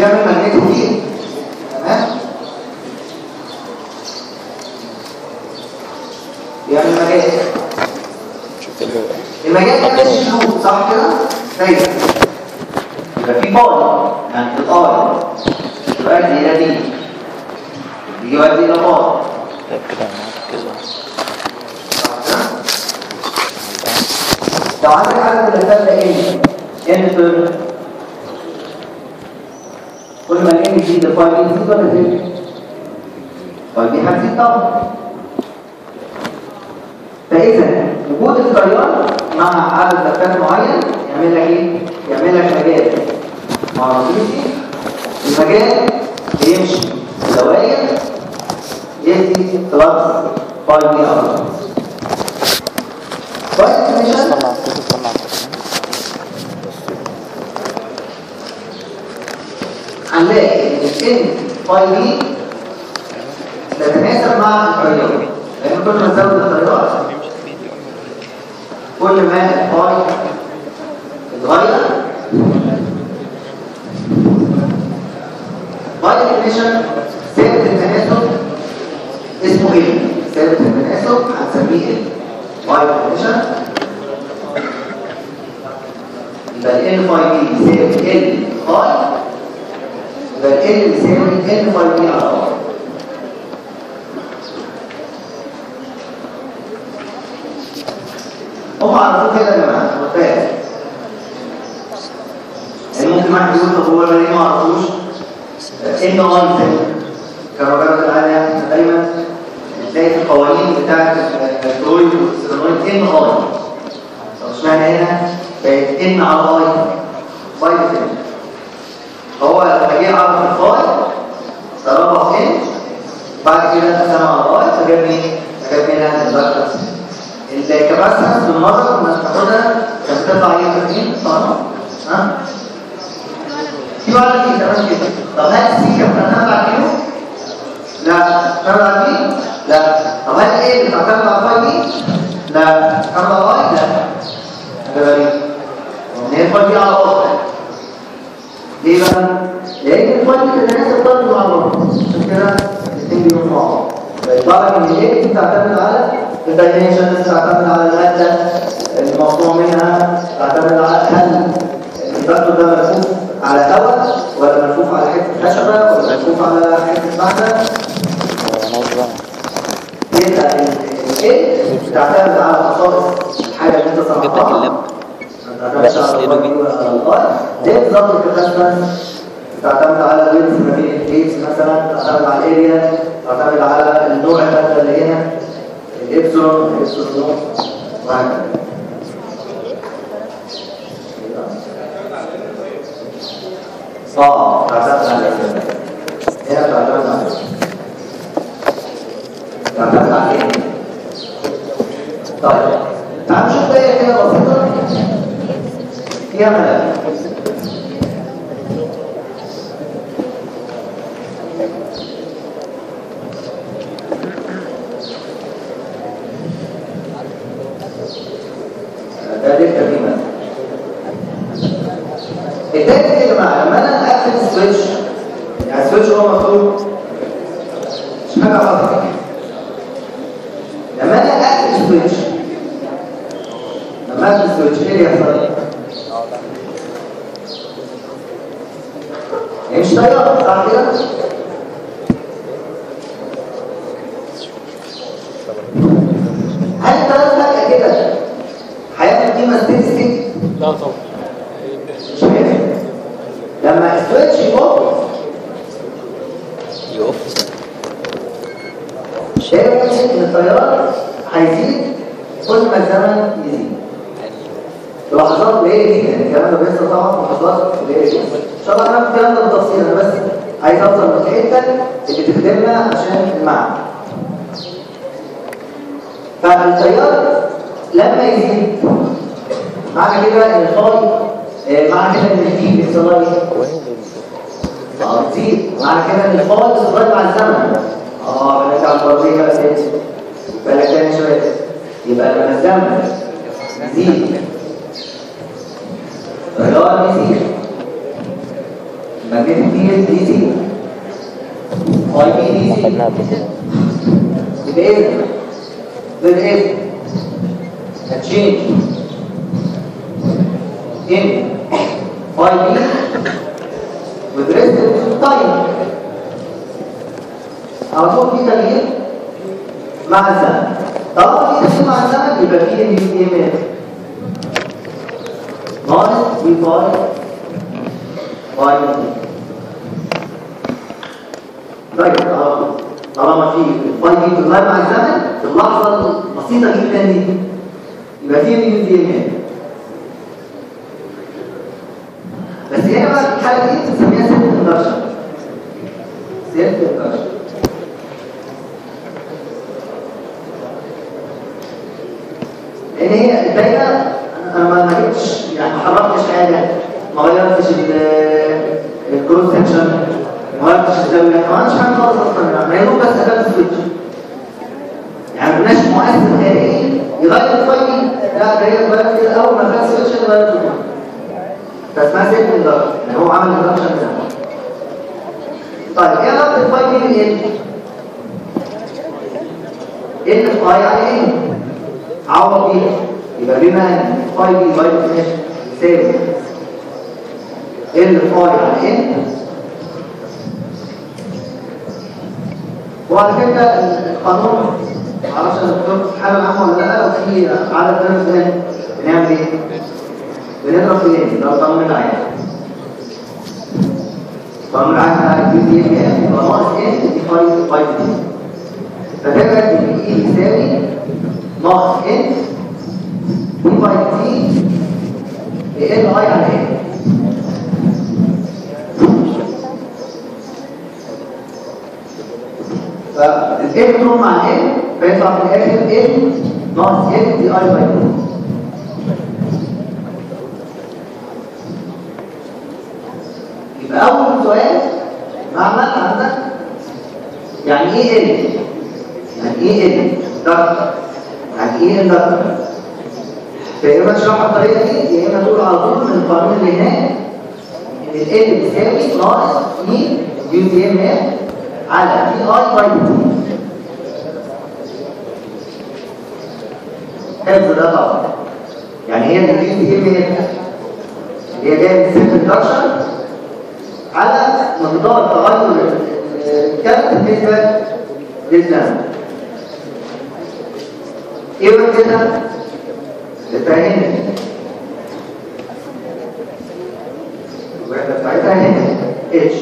يعمل مجال كتير تمام يعمل مجال شوف اللي المجال ده ماشي لود صح كده؟ دايما يبقى في باي يعني الاي يؤدي الى دي يؤدي الى باي طيب كده كده لو عندك عدد الاسئله ده ايه؟ ان في كل ما الان يزيد الفاي دي يزيد ولا يزيد؟ الفاي دي هتزيد طبعا فاذا وجود التيار مع عدد لفات معين يعمل لك ايه؟ يعمل لك مجال مغناطيسي المجال بيمشي دوائر يدي فلكس باي دي ار باي ديفينيشن طلع كده طلع هنلاقي ان الان باي دي تتناسب مع التيار لان كل ما نزود التيار كل ما الباي اتغير باي ديفينيشن ثابت التناسب اسمه ايه؟ ثابت التناسب هنسميه ايه؟ باي ديفينيشن يبقى الان باي دي ثابت ال باي يبقى ال يساوي n باي دي على r هم عرفوه كده يا جماعه ممتاز يعني ممكن واحد يقول طب هو انا ليه ما اعرفوش ان اي ثابت كرجاله العاليه احنا دايما تلاقي في القوانين بتاعت الفلويد والسيلانويد ان اي طب اشمعنى هنا بقت ان على اي باي ديفينيشن هو لما جه عرف الفاي ضربها في ان بعد كده قسم على واي فجاب مين؟ فجاب هنا الباكتس الكباسيتنس بالمره كنا بناخدها كانت بتطلع ايه فاكرين؟ طبعا ها؟ في واحد دي تمام كده طب هل السي كانت بتعتمد على كيلو؟ لا بتعتمد على مين؟ لا طب هل ايه بتعتمد على الفاي دي؟ لا بتعتمد على واي؟ لا حاجه غريبه هي الفاي دي على واي ليه بقى؟ لأن الفايل تتناسب برضه مع بعض عشان كده الاثنين بيبقوا مع بعض فيطلع لك ان الايه بتعتمد على الدايمنشن بتعتمد على المادة المصنوع منها تعتمد على هل الفاكتور ده ملفوف على هواء ولا ملفوف على حته خشبه ولا ملفوف على حته معدن ونظم يبقى الايه بتعتمد على خصائص الحاجه اللي انت جبت لك صنعتها اللاب بس زي بالظبط الكباسيتنس تعتمد على الويدث ما بين الجيتس مثلا تعتمد على الاريا تعتمد على النوع الماده اللي هنا الابسلون الابسلون نوع وهكذا اه تعتمد على الاريا هنا تعتمد على الاريا تعتمد على الاريا طيب تعالوا نشوف دايره كده بسيطه فيها ملف ده دكتور دي مثلا الدايره دي يا جماعه لما انا اقفل السويتش يعني السويتش هو مفتوح مش حاجه غلط لما انا اقفل السويتش لما اقفل السويتش ايه اللي يحصل؟ هي مش طايره صح كده؟ هل الطياره فجاه كده هياخد قيمه ستيت ستيت؟ لا طبعا مش هياخد لما السويتش يقف يقف دايما يحسب ان التيار هيزيد كل ما الزمن يزيد لحظات قليله جدا الكلام ده بيحصل طبعا في لحظات قليله جدا ان شاء الله هنعمل الكلام ده بالتفصيل انا بس عايز اوصل للحته اللي تخدمنا عشان المعنى فالتيار لما يزيد معنى كده ان الفاي آه، معنى كده ان الفي بيحصل لها ايه؟ اه تزيد معنى كده ان الفاي بتتغير مع الزمن اه بنرجع للتربيه بقى تاني بالك تاني شويه يبقى لما الزمن يزيد التيار يزيد لما ماجنتيك فيلد دي سي اي بي دي سي خدناها قبل كده يبقى ايه غير ايه هتشينج ان باي بي with respect to time على طول في تغيير مع الزمن طالما في تغيير مع الزمن يبقى في ام يو ام ناقص بي باي باي طيب على طول طالما في باي دي بتتغير مع الزمن في اللحظه البسيطه جدا دي يبقى في ام يو دي ام بس هنا بقى الحاله دي بنسميها سيلف اندكشن سيلف اندكشن لان هي الدايره انا ما ما جبتش يعني ما حركتش حاجه ما غيرتش ال- الكروس سكشن ما غيرتش الزاويه ما عملتش حاجه خالص اصلا يعني هي بس قفلت السويتش يعني ما بناش مؤثر خارجي يغير الفايل لا ده هي اتغيرت كده اول ما قفلت السويتش اتغيرت الفايل فاسمها سيلف اندكشن يعني هو عمل اندكشن ده طيب ايه علاقه الفاي دي بالان؟ ان فاي على ان عوض بيها يبقى بما ان فاي دي باي ديفينيشن يساوي ان فاي على ان وعلى فكره القانون معرفش انا كنت في حاله عامه ولا لا وفي عدد ناس بنعمل ايه؟ بنضرب في ايه؟ ده القانون العام القانون العام بتاع الدي دي ام يبقى ناقص ان دي فاي فاي دي فتبقى ان اي يساوي ناقص ان دي فاي دي ال اي على ان فالان تروح مع ان فيطلع في الاخر ان ناقص ان دي اي باي دي يبقى أول سؤال معمل عندك يعني إيه ال؟ يعني إيه ال؟ ضغط يعني إيه الضغط؟ فيا إما تشرحها بالطريقة دي يا إما تقول على طول من القانون اللي هناك إن ال ال بيساوي ناقص إي يو دي إم إف على في أي باي تي حفظ ده طبعا يعني هي اليو دي إم إف هي جايه من سيلف اندكشن على مقدار تغير الكم بالنسبه للزمن ايه بقى كده الفاهمه الوحده بتاعتها هنا اتش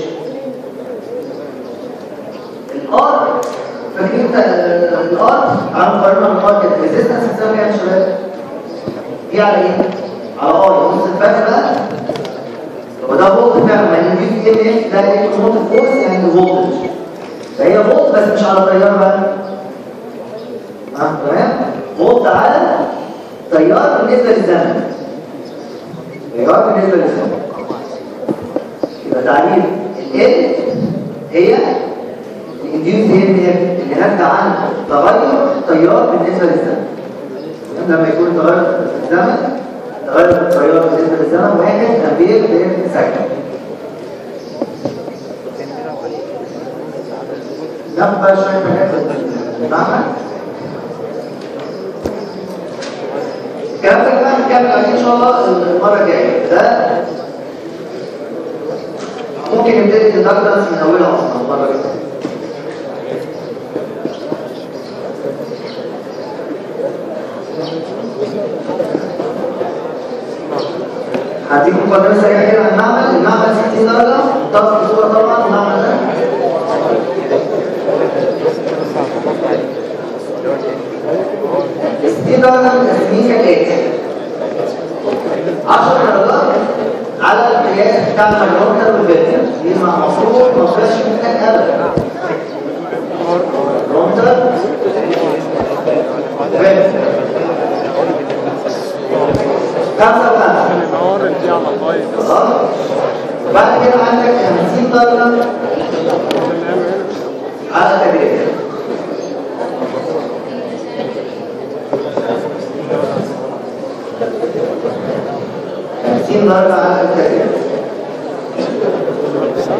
الار فاكرين انت الار على مقارنه بالار كده ريزيستنس بتساوي كام يا شباب؟ دي على ايه؟ على ار نص الفرق بقى وده فولت فعلا يعني الفي ام اف ده ايه فولت فورس يعني فولتج فهي فولت بس مش على تيار بقى ها تمام فولت على تيار بالنسبه للزمن تيار بالنسبه للزمن يبقى تعريف ال هي الانديوس ام اف اللي ناتجه عن تغير التيار بالنسبه للزمن لما يكون تغير الزمن تغير التيار بالنسبه للزمن واحد امبير بير سكند ناخد بقى شويه حاجات المعمل الكلام ده بقى هنكمل عليه ان شاء الله المره الجايه ده ممكن نبتدي الدكتورز من اولها اصلا المره الجايه هديك مقدمه سريعه كده عن المعمل المعمل 60 درجه طبعا الصوره طبعا المعمل ده ستين درجه متقسمين كالاتي 10 درجات على القياس بتاع المايكرومتر والفيرتر دي المفروض ما فيهاش محتاج ابدا مايكرومتر فيرتر خمسة وخمسة النهار دي على طايف خلاص بعد كده عندك 50 درجة على التجربة خمسين درجة على التجربة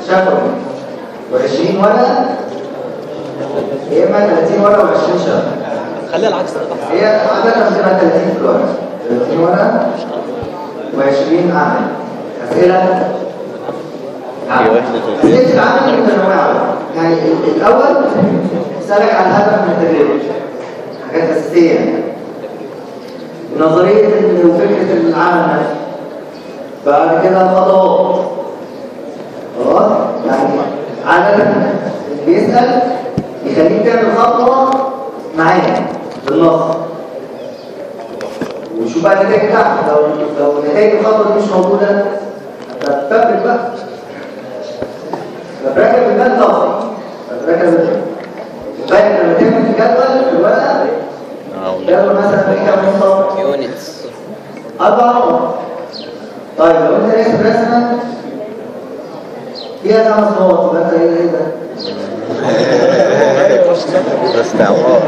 شفوي و20 ورقه يا اما 30 ورقه و20 شفوي خليها العكس هي عادة بتبقى 30 في الورقة 30 ورقة و20 عمل أسئلة عمل أسئلة العمل متنوعة يعني ال- الأول سألك عن الهدف من التجربة حاجات أساسية نظرية ال- وفكرة العمل نفسه بعد كده الخطوات خلاص يعني عادة اللي بيسأل يخليك تعمل خطوة معاه بالنص وشوف بقى النتائج بتاعتك لو لو نتائج الخطوه دي مش موجوده هتفبرك بقى فبركب المال طبعا فبركب المال بالك لما تعمل جدول في الورقه جدول مثلا في كام نقطه يونتس اربع نقط طيب لو انت راسم رسمه فيها خمس نقط يبقى انت ايه ايه ده؟ استعمار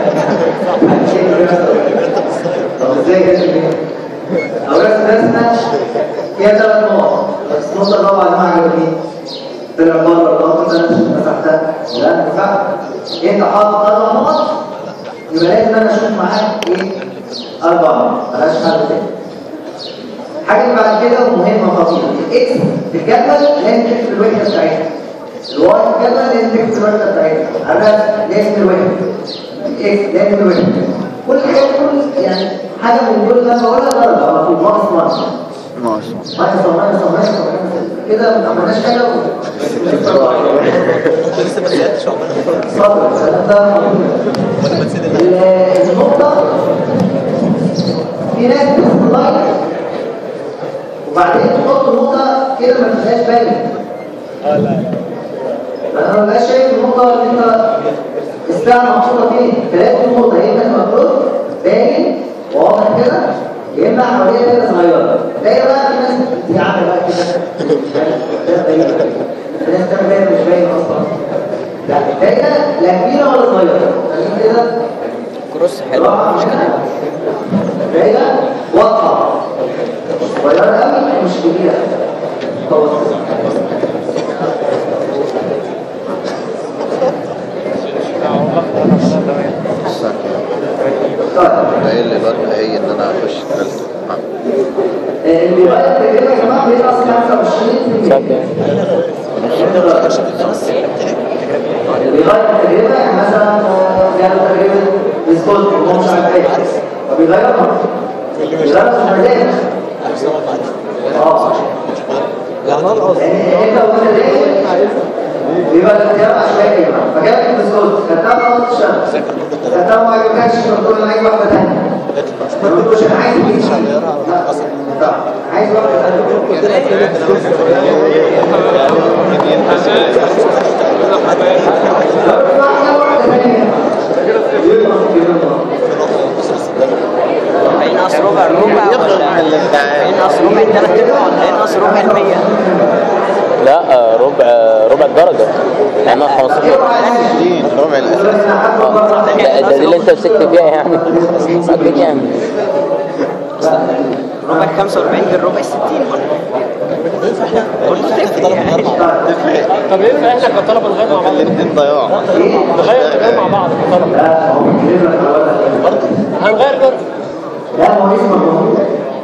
طب ازاي كده كده؟ او رسم رسمه فيها ثلاث نقط بس النقطه الرابعه اللي ما عجبتني طلع بره النقطه اللي انا مسحتها لا ما ينفعش انت حاطط اربع نقط يبقى لازم انا اشوف معاك ايه اربع نقط ملهاش حل تاني حاجه اللي بعد كده ومهمه خطيره الاكس في الجدول لازم تكتب الوحده بتاعتها الواي في الجدول لازم تكتب الوحده بتاعتها الرسم لازم الوحده الاكس لازم الوحده كل حاجه كل يعني حاجه من دول اللي انا بقولها درجه على طول ناقص ناقص ناقص ناقص ناقص ناقص كده ما عملناش حاجه لسه ما زيادتش عمرنا صبر الكلام ده ولا ما تسيب ال- النقطة في ناس بتحط لايك وبعدين تحط نقطة كده ما تبقاش باين اه لا انا ما بقاش شايف النقطة اللي انت الساعة محطوطة فين تلاقي النقطة يا اما المفروض باين واضح كده يا اما حواليها دايرة صغيرة دايرة بقى في ناس دي عاملة بقى كده ده باين في ناس تعمل دايرة مش باين اصلا لا الدايرة لا كبيرة ولا صغيرة خليك كده كروس حلو مش كده دايرة واضحة صغيرة قوي مش كبيرة متوسطة طيب ايه اللي برضه هي ان انا اخش ثالثه اللي بقى التجربة يا جماعة بينقص 25% اللي بيغير التجربة يعني مثلا جاله تجربة ديسكوز وهو مش عارف ايه فبيغيرها بيغيرها في المزاج اه يعني انا قصدي يعني انت وانت داخل بيبقى الاختيار عشوائي يا جماعه فجالك الديسكوز كتبها في نص الشهر كتبها ما عجبكش تقول انا عايز واحده ثانيه ما تقولش انا عايز دي لا لا عايز واحده ثانيه هينقص ربع ربع ولا هينقص ربع الثلاث ارباع ولا هينقص ربع المية لا آه، ربع ربع الدرجة يعني 15 ربع الاساس ده, ده دي اللي انت مسكت فيها يعني اكيد يعني ربع 45 غير ربع 60 برضه تفرق يعني طب ينفع احنا كطلبه نغير مع بعض الاثنين ضياع نغير نغير مع بعض كطلبه لا هو بيجيب لك الولد. هنغير برضه لا هو اسمه موجود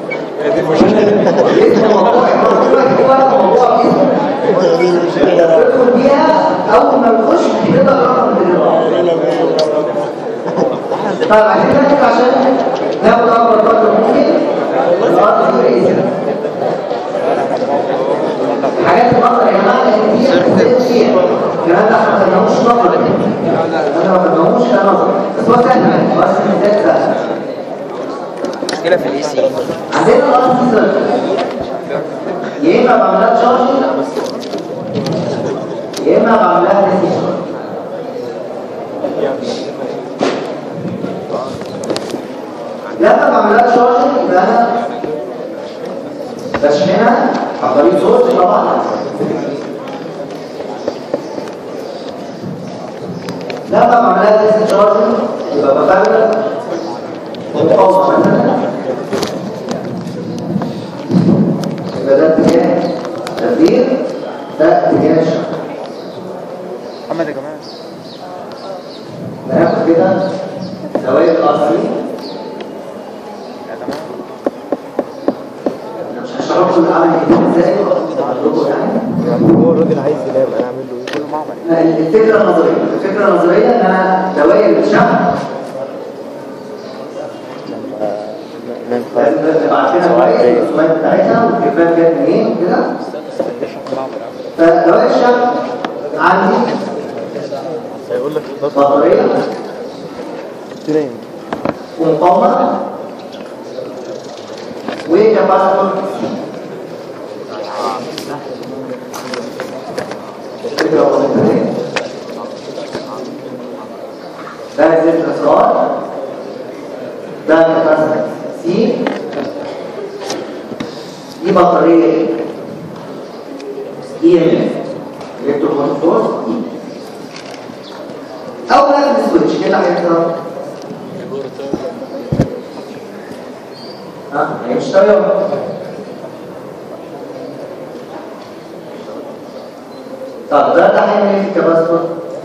اسمه موضوع هو موضوع اسمه تدخل بيها اول ما تخش تبدا رقم التليفون طيب عايزين نركز عشان ناخد اكبر قدر ممكن الارض دي رئيسة حاجات النظر يا جماعه لان دي اساسيات شيء الكلام ده احنا ما خدناهوش نظر احنا ما خدناهوش كنظر بس هو سهل يعني بس المثال سهل مشكلة في الاي سي عندنا الارض دي صفر يا اما بعملها شارجنج يا اما بعملها ديسيشن لما بعملها شارجنج يبقى انا بشحنها عن طريق صوت طبعا لما بعملها ديسشارجنج يبقى بفرق مقاومه مثلا يبقى ده اتجاه تبديل ده اتجاه الشحن ناخد كده زوايا الار 3 انا مش هشرح لكم العمل الجديد ازاي هقول يعني هو الراجل عايز ينام انا اعمل له ايه؟ كله معمل الفكره النظريه الفكره النظريه ان انا دوائر الشمع لازم تبقى عارفينها كويس الرسومات بتاعتها والكيفات جت منين وكده فدوائر الشمع عندي هيقول لك بطاريه تنام ومقاومه وكاباسيتور فكره بسيطه اهي. ده زيت الاسرار ده كاباسيتور سي دي بطاريه اي ام اف الكترون فورس اول ما السويتش كده هيحصل ها هيمشي تيار طب ده ده هيعمل ايه في الكباستور؟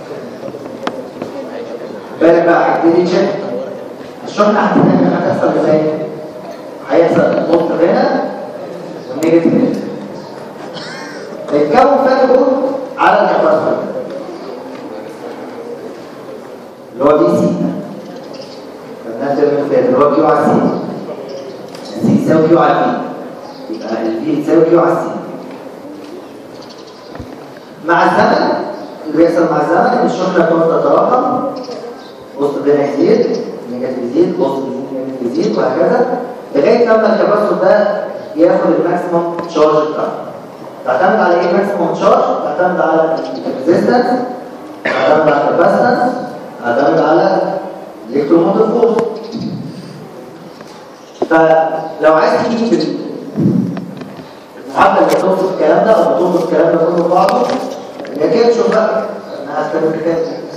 بالك بقى هيبتدي تشيك الشحنة هتتعمل هتحصل ازاي؟ هيحصل بوزيتيف هنا ونيجاتيف هنا هيتكون فرق جهد على الكباستور اللي هو بي سي خدناها الترم اللي فات اللي هو كيو على سي سي يساوي كيو على بي يبقى البي يساوي كيو على سي مع الزمن اللي بيحصل مع الزمن ان الشحنه تقعد تتراكم وسط بين يزيد نيجاتيف يزيد وسط نيجاتيف يزيد وهكذا لغايه لما الكباستور ده ياخد الماكسيموم تشارج بتاعه تعتمد على ايه الماكسيموم تشارج؟ تعتمد على الريزيستنس تعتمد على الكاباسيتنس تعتمد على الالكتروموتيف فورس فلو عايز تجيب المعادله اللي بتوصف الكلام ده او بتوصف الكلام ده كله في بعضه هي كده تشوف بقى انا هستخدم كده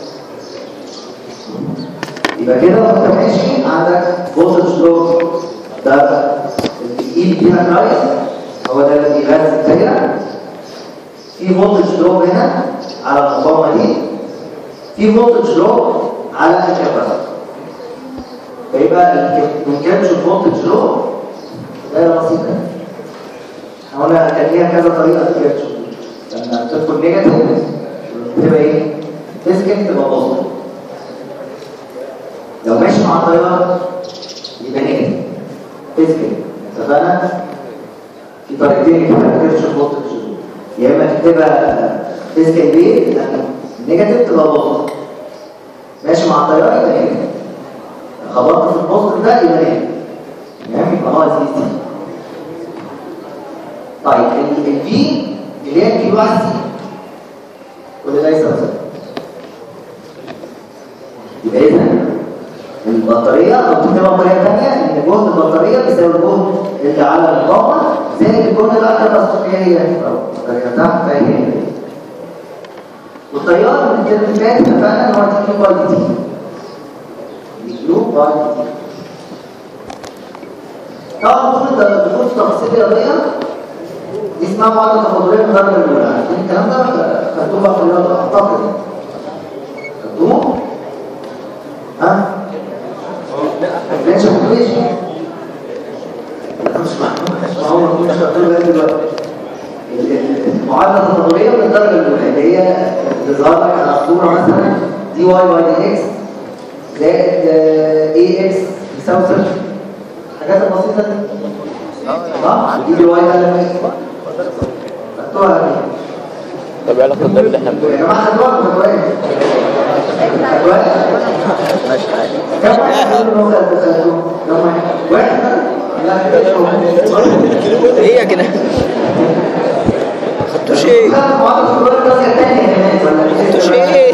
يبقى كده وانت ماشي عندك فولتج دروب ده الايد فيها كرايس هو ده اللي بيغذي الدايره في فولتج دروب هنا على المقاومه دي في فولتج دروب على الكاباسيتور فيبقى الانكابش فولتج دروب دايره بسيطه هنا كان ليها كذا طريقه للكابش لما تدخل نيجاتيف تبقى ايه؟ تسكن تبقى بوزيتيف لو ماشي مع التيار يبقى نيجاتيف تسكن اتفقنا؟ في طريقتين كده للكابش فولتج يا اما تكتبها تسكن بيه نيجاتيف تبقى بوزيتيف ماشي مع التيار يبقى نيجاتيف خبطت في البوزيتيف ده يبقى نيجاتيف تمام يبقى ناقص دي سي طيب الفي اللي هي الكيلو على سي كل ده يساوي صفر يبقى اذا البطاريه او تكتبها بطريقه ثانيه ان جهد البطاريه بيساوي الجهد اللي على المقاومه زي الجهد اللي على الكباستور هي هي الطريقه تحت فهي هي والتيار من الترم اللي فات اتفقنا ان هو دي كيلو باي دي تي دي كيلو باي دي تي طبعا دخول دخول في تفاصيل رياضيه دي اسمها معادله تفاضليه من الدرجه الاولى عارفين الكلام ده خدتوه بقى في الرياضه اعتقد خدتوه ها ديفرنشال ايكويشن مش معقول مش هتقول لغايه دلوقتي المعادله التفاضليه من الدرجه الاولى اللي هي اللي ظهر لك على الصوره مثلا دي واي باي دي اكس زائد اي اكس يساوي صفر الحاجات البسيطه دي صح دي دي واي ده اللي خدتوها دي طب ايه علاقه ده باللي احنا بنقوله يا جماعه خدوها خدوها خدوها ماشي عادي كم واحد منهم هو خد خدوه كم واحد واحد لا ايه يا جدعان خدتوش ايه خدتوش ايه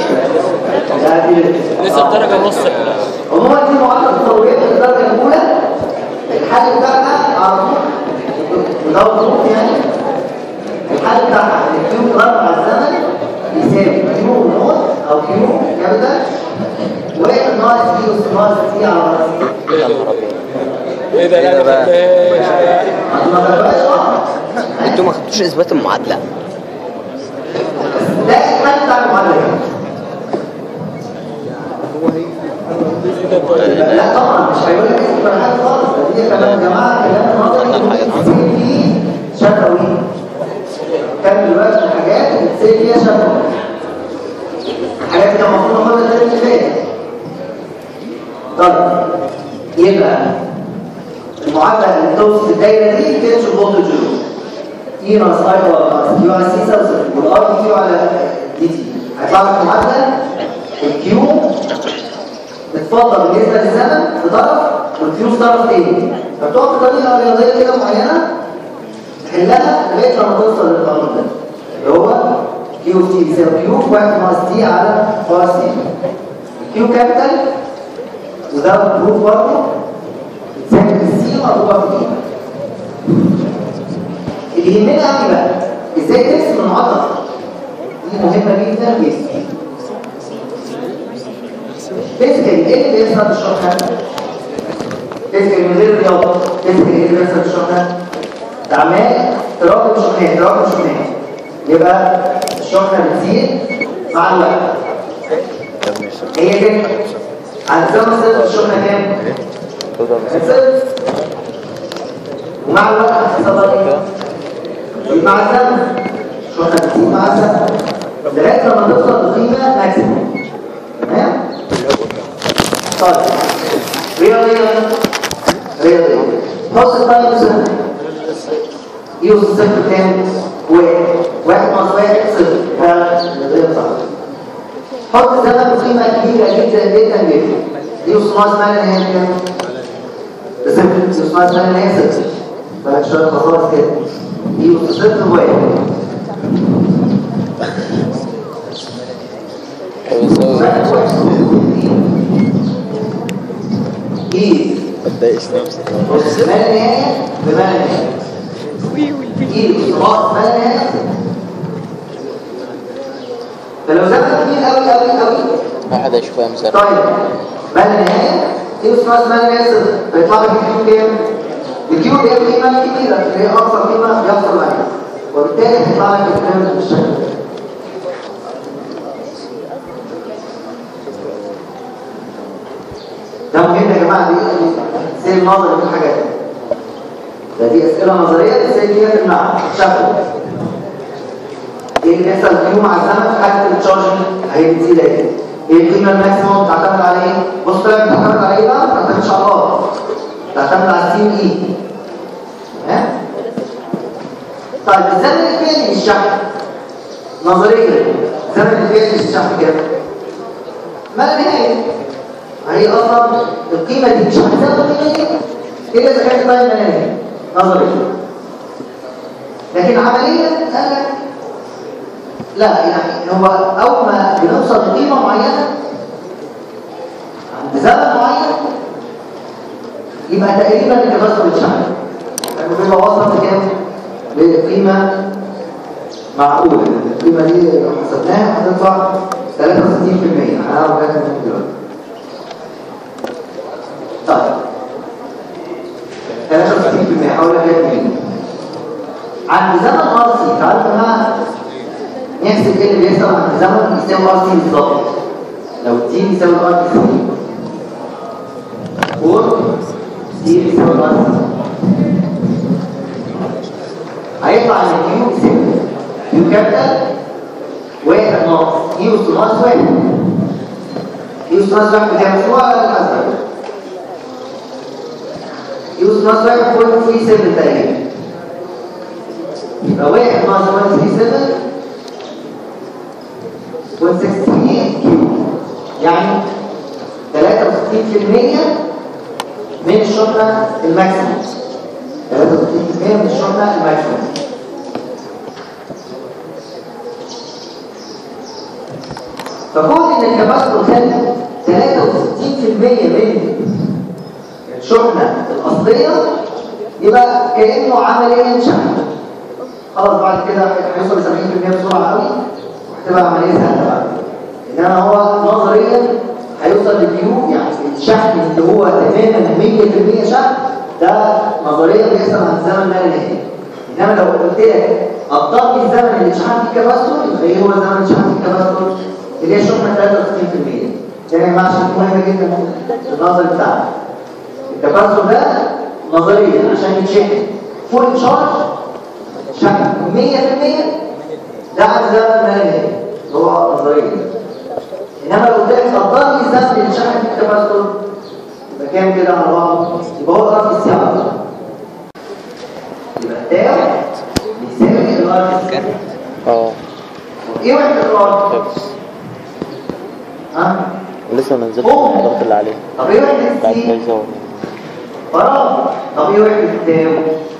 لسه الدرجه نص عموما دي معادله التطوريه في الدرجه الاولى الحل بتاعها على طول وده الظروف يعني الحل بتاعها ان كيو ضرب على الزمن يساوي كيو نوت او كيو كابيتال واحد ناقص كيو ناقص سي على راسي يا نهار ابيض ايه ده لا بقى؟ ما تبقاش اه انتوا ما خدتوش اثبات المعادله ده الحل بتاع المعادله لا طبعا مش هيقول لك اسم ولا حاجه خالص ده دي كمان يا جماعه كلام نظري بتتسال فيه شفوي كان دلوقتي الحاجات اللي بتتسال فيها شفوي حاجات كان المفروض ناخدها الترم اللي فات طيب يبقى المعادله اللي توصف الدايره دي تنشر فولت جول اي ناقص اي ناقص كيو على سي يساوي صفر والار كيو على دي تي هيطلع لك معادله الكيو بتفضل بالنسبه للزمن في طرف والكيو في طرف تاني فبتقعد بطريقه رياضيه كده معينه تحلها لغايه لما توصل للقانون ده اللي هو كيو تي بيساوي كيو في 1 ناقص تي على باور سي الكيو كابيتال وده بروف برضه بتساوي السي مضروبه في دي اللي يهمنا قوي بقى ازاي ترسم المعادله دي مهمه جدا جدا فيزيكالي ايه اللي بيحصل في الشرح فيزيكالي من غير رياضه فيزيكالي ايه اللي بيحصل في الشرح ده عمال تراكم شحنات تراكم شحنات يبقى الشحنه بتزيد مع الوقت هي كده عند زمن صفر الشحنه كام؟ صفر ومع الوقت هتحصل ايه؟ مع الزمن الشحنه بتزيد مع الزمن لغايه لما توصل لقيمه ماكسيموم تمام؟ طيب رياضيا رياضيا حط التايم صفر يوصل صفر كام؟ واحد واحد ناقص واحد صفر فعلا رياضيا صح حط الزمن بقيمة كبيرة جدا جدا جدا يوصل ناقص معنى نهاية كام؟ صفر يوصل ناقص معنى نهاية صفر بقى شوية خصائص كده يوصل صفر واحد ايه بتضايقش نفسي بص ما النهاية بما النهاية ايه خلاص ما النهاية فلو زمن كبير قوي قوي قوي واحد هيشوفها مثال طيب ما النهاية ايه اسمها ما النهاية صفر فيطلع لك الكيو كام؟ الكيو اللي هي القيمة الكبيرة اللي هي أقصى قيمة بيحصل معاها وبالتالي هيطلع لك الكلام ده بالشكل ده ده مهم يا جماعه دي سير نظري في الحاجات دي ده دي اسئله نظريه تسال فيها في المعهد شكل ايه اللي بيحصل فيهم مع الزمن في حاله التشارجنج اهي بتزيد اهي ايه القيمه الماكسيموم بتعتمد على ايه؟ بص بقى بتعتمد على ايه بقى؟ ما بتعتمدش على الار بتعتمد على السي والاي تمام؟ طيب الزمن الفعلي للشحن نظريا الزمن الفعلي للشحن كام؟ ما لا نهايه هي اصلا القيمه دي مش هتساوي القيمه دي الا اذا كانت طيب مناهي نظريا لكن عمليا قال لك لا يعني هو اول ما بنوصل لقيمه معينه عند زمن معين يبقى تقريبا التبادل بتشحن يعني بيبقى وصل لكام؟ لقيمه معقوله القيمه دي لو حسبناها هتطلع 63% هنعرف كام دلوقتي طيب 63% حول 30 عند زمن ارسي تعالوا يا جماعه نحسب ايه اللي بيحصل عند زمن يساوي ارسي بالظبط لو تي بيساوي ار سي 4 تي بيساوي ار سي هيطلع ان كيو بيساوي كيو كابيتال واحد ناقص كيو ناقص واحد كيو ناقص واحد بكام؟ شو على الازرق يوز ناقص واحد بوينت ثري سيفن تقريبا يبقى واحد ناقص بوينت ثري سيفن بوينت سكس كيو يعني تلاتة وستين في المية من الشحنة الماكسيموم تلاتة وستين في المية من الشحنة الماكسيموم فكون ان الكباستور خد 63% من الشحنة الأصلية يبقى كأنه عمليا شحن خلاص بعد كده هيوصل ل 70% بسرعة قوي وهتبقى عملية سهلة بعد كده إنما هو نظريا هيوصل للكيو يعني الشحن اللي هو تماما 100% شحن ده نظريا بيحصل عند زمن ما لا نهاية إنما لو قلت لك قدر لي الزمن اللي اتشحن فيه الكباستور يبقى إيه هو زمن اتشحن فيه الكباستور اللي هي الشحنة 63% يا جماعه عشان مهمه جدا في النظر بتاعنا التكاثر ده نظريا عشان يتشحن فول تشارج شحن 100% ده عدد زمن ما نهائي هو نظريا انما لو قلت لك قدر لي زمن الشحن في التكاثر يبقى كام كده على بعض يبقى هو ضرب الساعه يبقى التاو بيساوي الار في الساعه اه ايه وحده الار حفظ ها لسه ما نزلتش أوه. الضغط اللي عليه طب ايه وحده بتاعت السي فيصل فراغ طب ايه وحده التاو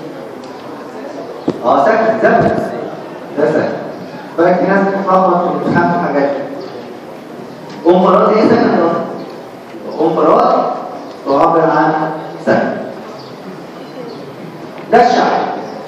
اه سكن زمن ده سكن بالك في ناس بتتلخبط في الامتحان في حاجات انفراد ايه سكن ده انفراد تعبر عن سكن ده الشعر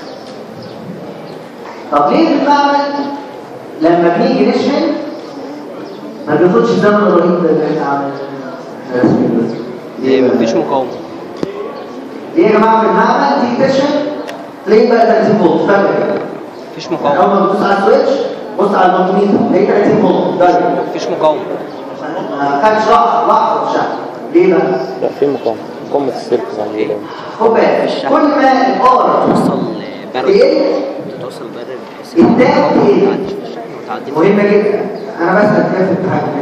طب ليه في المعمل لما بنيجي نشحن ما بياخدش الزمن الرهيب ده اللي احنا عملناه ليه مفيش مقاومة ليه يا جماعه في المعمل تيجي تشحن تلاقيه بقى 30 فولت فجاه كده مفيش يعني مقاومة اول ما تدوس على السويتش بص على المالتيميتر تلاقيه 30 فولت دايركت مفيش مقاومة ما خدش لحظه لحظه في الشحن ليه بقى؟ لا في مقاومة مقاومة السلك زي ما بيقولوا خد بالك كل ما الار توصل برد تقل توصل برد بحيث التاو تقل تعدي في الشحن وتعدي في مهمه جدا انا بس هتكلم في حاجه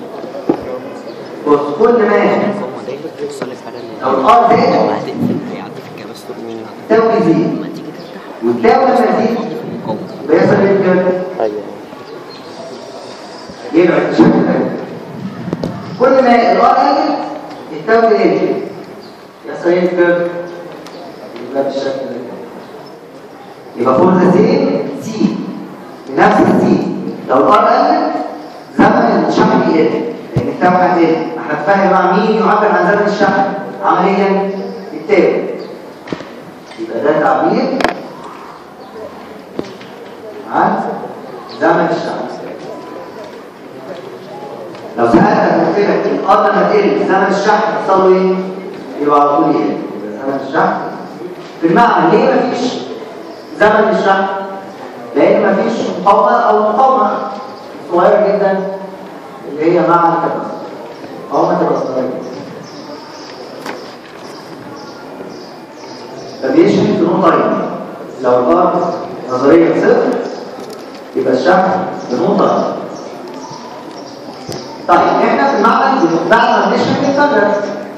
بص كل ما المقاومة دي توصل لو لفرق الار زاد لما هتقفل هيعدي في الكباستور مش هتعدي التاو يزيد لما تيجي تفتح والتاو لما يزيد فاضي في المقاومة بيحصل ايه كده؟ ايوه يبعد بشكل تاني كل ما الار قلت التاو تقل يحصل ايه كده؟ يبقى بالشكل ده يبقى فور ذا سيم سي بنفس السي لو الار قلت زمن الشحن بيقل لان التاو هتقل احنا اتفقنا مع مين يعبر عن زمن الشحن عمليا التاو يبقى ده تعبير عن زمن الشحن لو سألتك قلت لك الأرض لما تقل زمن الشحن يحصل له إيه؟ يبقى على طول يقل يبقى زمن الشحن في المعنى ليه مفيش زمن للشحن؟ لأن مفيش مقاومة أو مقاومة صغيرة جدا اللي هي مع التبس مقاومة تبقى صغيرة جدا فبيشحن في نقطتين لو الأرض نظريا صفر يبقى الشحن بنقطة طيب احنا في المعمل بن- بعد ما بنشحن بنكرر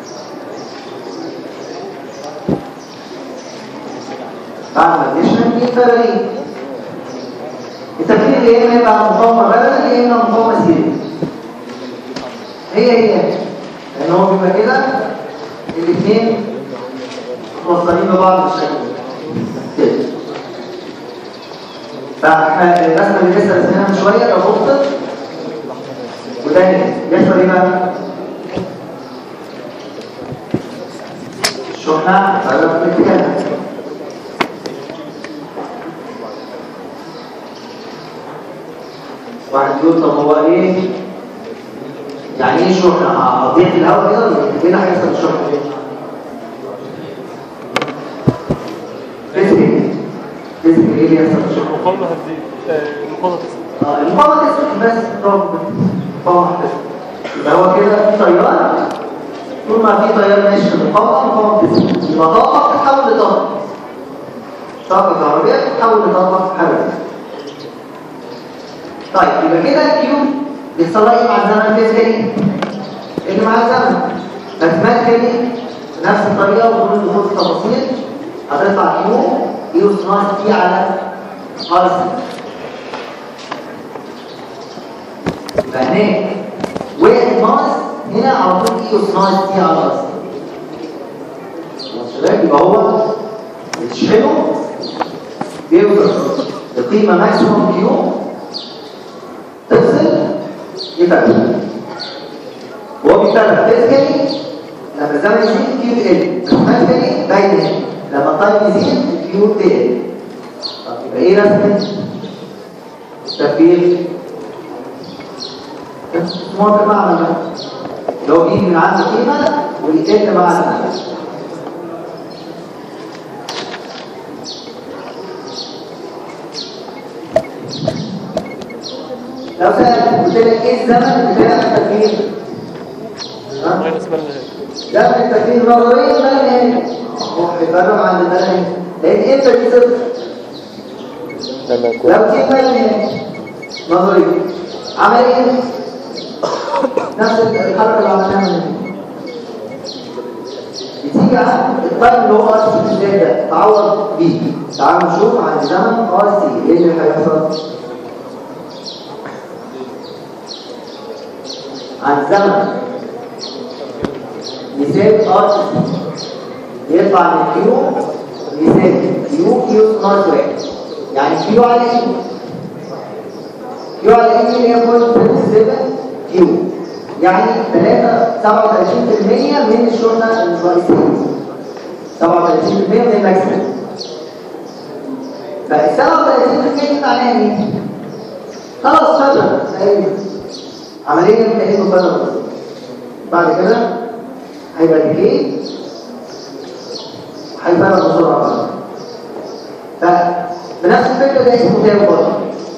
بعد ما بنشحن بنكرر التفكير اللي يا اما يبقى مقاومه بدل يا اما مقاومه سيري هي هي لان هو بيبقى كده الاثنين متوصلين ببعض بالشكل ده كده فاحنا الرسمه اللي لسه رسمناها من شويه لو بصت وتاني يحصل ايه بقى؟ الشحنة على الاتجاه واحد يقول طب هو ايه؟ يعني ايه شحنة؟ هقضيها في الهواء كده ولا ايه اللي هيحصل الشحنة دي؟ فيزيك فيزيك ايه اللي هيحصل الشحنة؟ المقاومة هتزيد آه، المقاومة تزيد آه، المقاومة تسكت بس طب المقاومة تسكت يبقى هو كده في تيار طول ما في تيار ماشي في المقاومة المقاومة تسكت يبقى طاقة بتتحول لطاقة طاقة كهربائية بتتحول لطاقة حرارية طيب يبقى كده الكيو بيحصل لها ايه مع الزمن فيزيكالي؟ اللي مع الزمن بس ماديكالي بنفس الطريقة وبدون دخول في تفاصيل هتطلع كيو كيو صناعي تي على ار يبقى هناك واحد ناقص هنا على طول ايه ناقص تي على اصل شباب يبقى هو بتشحنه بيوصل لقيمه ماكسيموم كيو تفصل يفرق وهو بيفرق فيزيكالي لما الزمن يزيد كيو تقل بس ماكسيمالي باين هنا لما التايم يزيد كيو تقل طب يبقى ايه رسمه التفكير موافق مع المعنى لو بيجي من عند قيمة ويقل مع المعنى لو سألت قلت لك ايه الزمن بتاع التغيير بس بلغ ده من التكليف النظري ده النهائي هو هيفرق عن ده النهائي لان امتى دي صفر لما يكون لو دي ده النهائي نظري عمليا نفس الحركه اللي عملناها من هنا. بتيجي على التايم اللي هو ار سي ازاي ده تعوض بيه تعالوا نشوف عن زمن ار سي ايه اللي هيحصل عن زمن يساوي ار سي يطلع من كيو يساوي كيو كيو ناقص واحد يعني كيو على ايه كيو على ايه اللي هي 0.37 كيو يعني 3 37% من الشرطه الرئيسيه 37% من الماكسيمم فال 37% دي معناها ايه؟ خلاص فجأة ايوه عمليا كأنه فجأة بعد كده هيبقى ديكي هيفرق بسرعة بقى فبنفس الفكرة ده اسمه تاو برضه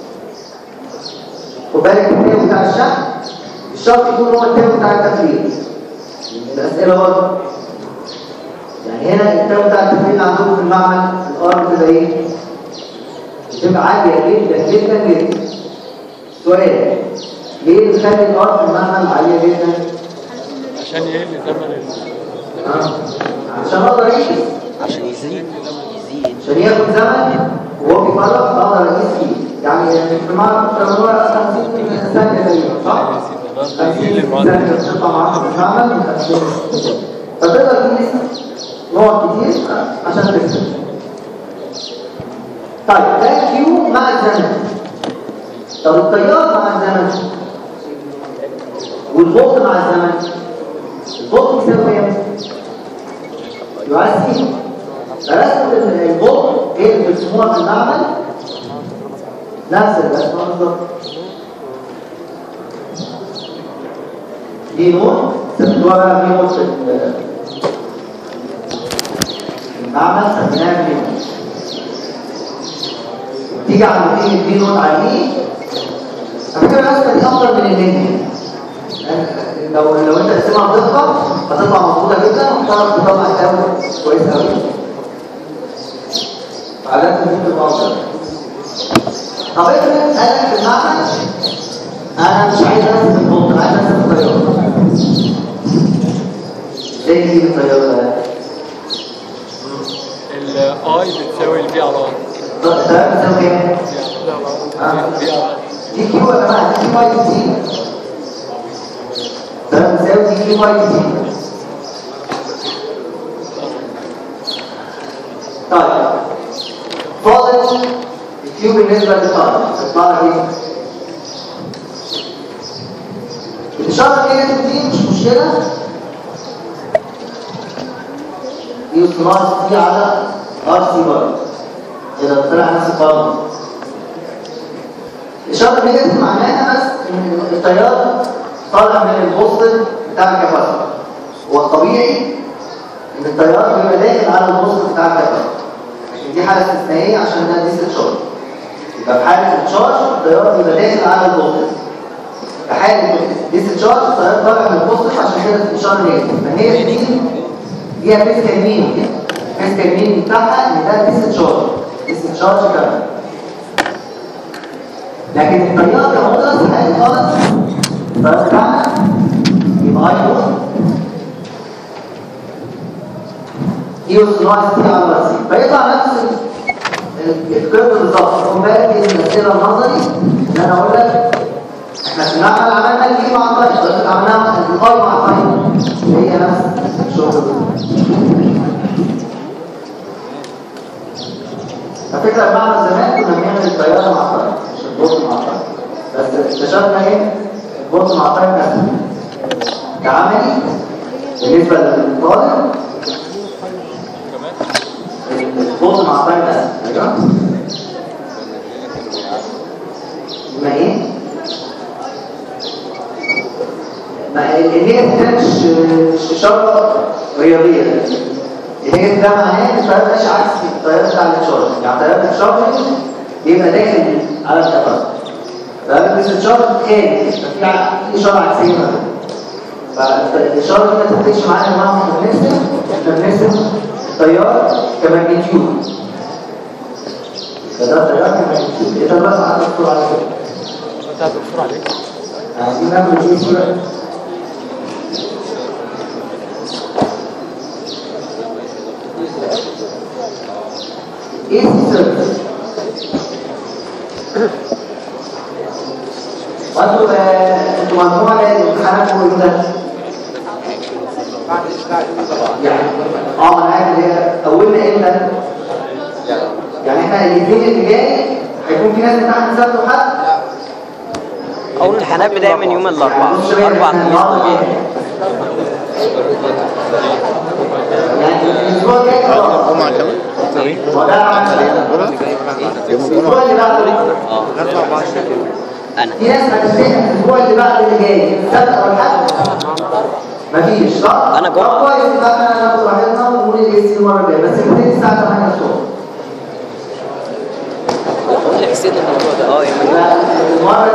خد بالك التاو بتاع الشحن الشرط يكون هو التاو بتاع التفريغ الأسئلة برضه يعني هنا التاو بتاع التفريغ اللي عندكم في المعمل الأرض بتبقى إيه؟ بتبقى عالية جدا جدا جدا سؤال ليه بتخلي الأرض في المعمل عالية جدا؟ عشان يقل زمن ال- آه. عشان أقدر أقيس عشان يزيد يزيد عشان ياخد زمن وهو بيفرق اقدر اقيس فيه يعني في المعنى بتعملوها 50 ثانيه تقريبا صح؟ 50 ثانيه بتطلع معاك في المعمل 50 فتقدر تقيس نقط كتير عشان تكسب طيب ده كيو مع الزمن طب التيار مع الزمن والفولت مع الزمن الفولت يساوي كام؟ يؤثر فرسمة الفولت هي اللي بيرسموها في المعمل نفس الرسمة بالظبط دي نوت سميتوها بقى في نوت في ال- في المعمل سميناها في نوت تيجي على نتيجة دي نوت عليه على فكرة الرسمة دي أفضل من اللينك لو لو انت تقسمها بدقة هتطلع مظبوطة جدا وتعرف تطلع الدواء كويس قوي علامة ممكن بعض طب افرض انا في المعمل انا مش عايز ارسم البوط انا عايز ارسم الطيارة ازاي نجيب الطيارة ده؟ الاي بتساوي البي على ار الطيارة بتساوي كام؟ البي على ار دي كيو يا جماعة دي كيو واي تي ده بتساوي دي كيو واي تي طيب فاضل الكيو بالنسبة للطالب تطلع لك ايه؟ الإشارة النيجاتيف دي مش مشكلة دي اوتوماتيك دي على ار سي برضه إذا طلع نفس القانون الإشارة النيجاتيف معناها بس إن التيار طالع من البوستر بتاع الكفاءة هو الطبيعي إن التيار بيبقى داخل على البوستر بتاع الكفاءة لكن دي حالة استثنائية عشان ده ديس تشارج يبقى في حالة التشارج التيار بيبقى داخل على البوستر في حالة ديس تشارج التيار طالع من البوستر عشان كده الإشارة نيجاتيف فهي دي فيها فيزيكال مين فيزيكال مين بتاعها إن ده ديس تشارج ديس تشارج كمان لكن التيار كمدرس عادي خالص التيار بتاعنا يبقى اي نقطة ايو صناعة تي على راسي فيطلع نفس ال- الكيرف بالظبط خد بالك من الاسئله النظري ان انا اقول لك احنا في المعمل عملنا الكي مع الطيب بس عملناها الاي مع الطيب هي نفس الشغل بالظبط على فكرة المعنى زمان كنا بنعمل الطيارة مع الطيارة مش البوط مع الطيارة بس اكتشفنا ايه البوط مع الطيارة نفسه كعملي بالنسبة للطالب البوط مع الطيارة نفسه ايوه ما ايه؟ ما النية ده مش مش إشارة رياضية النية ده معناه ان الطيار ماشي عكس الطيار بتاع التشارج يعني طيار التشارج بيبقى داخل على الكفر طيار التشارج خارج ففي ع- في إشارة عكسية ما بينهم. فالاشاره دي ما تفرقش معانا يا جماعه احنا بنرسم احنا بنرسم التيار كماجنتيود فده التيار كماجنتيود اذا بس على الصوره على كده انت هتقصر عليك عايزين ناخد ايه صوره ايه السيرفس وانتوا آه، انتوا مجموعه الامتحانات موجوده يعني اه انا عارف اللي هي اولنا امتى يعني احنا الاثنين اللي جاي هيكون في ناس امتحان سبت وحد اول الامتحانات بدايه من يوم الاربعاء اربع خميس يعني الاسبوع الجاي خلاص الجمعة كمان هو ده عمل يوم الاسبوع الجمعة اللي بعده انا في ناس هتستنى الاسبوع اللي بعد اللي جاي السبت او الحد مفيش صح؟ أنا جمعة. طب كويس يبقى احنا هناخد راحتنا ونقول الاي سي المره الجايه بس نبتدي الساعه 8 الصبح قول لحسين الموضوع ده اه يا يبقى المره